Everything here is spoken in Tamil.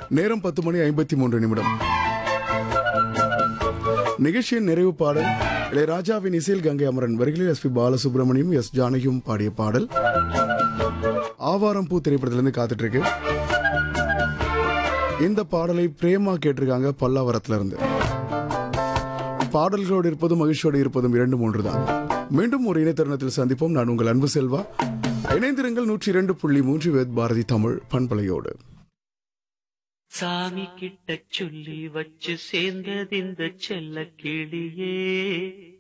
நேரம் பத்து மணி ஐம்பத்தி மூன்று நிமிடம் நிகழ்ச்சியின் நிறைவு பாடல் இளையராஜாவின் இசையில் கங்கை அமரன் வரிகளில் எஸ் பி பாலசுப்ரமணியம் எஸ் ஜானகியும் பாடிய பாடல் ஆவாரம் பூ திரைப்படத்திலிருந்து காத்துட்டு இருக்கு இந்த பாடலை பிரேமா கேட்டிருக்காங்க பல்லாவரத்துல இருந்து பாடல்களோடு இருப்பதும் மகிழ்ச்சியோடு இருப்பதும் இரண்டு மூன்று தான் மீண்டும் ஒரு இணைத்தருணத்தில் சந்திப்போம் நான் உங்கள் அன்பு செல்வா இணைந்திருங்கள் நூற்றி இரண்டு புள்ளி மூன்று வேத் பாரதி தமிழ் பண்பலையோடு சாமி கிட்ட சொல்லி வச்சு சேர்ந்தது இந்த செல்ல கிளியே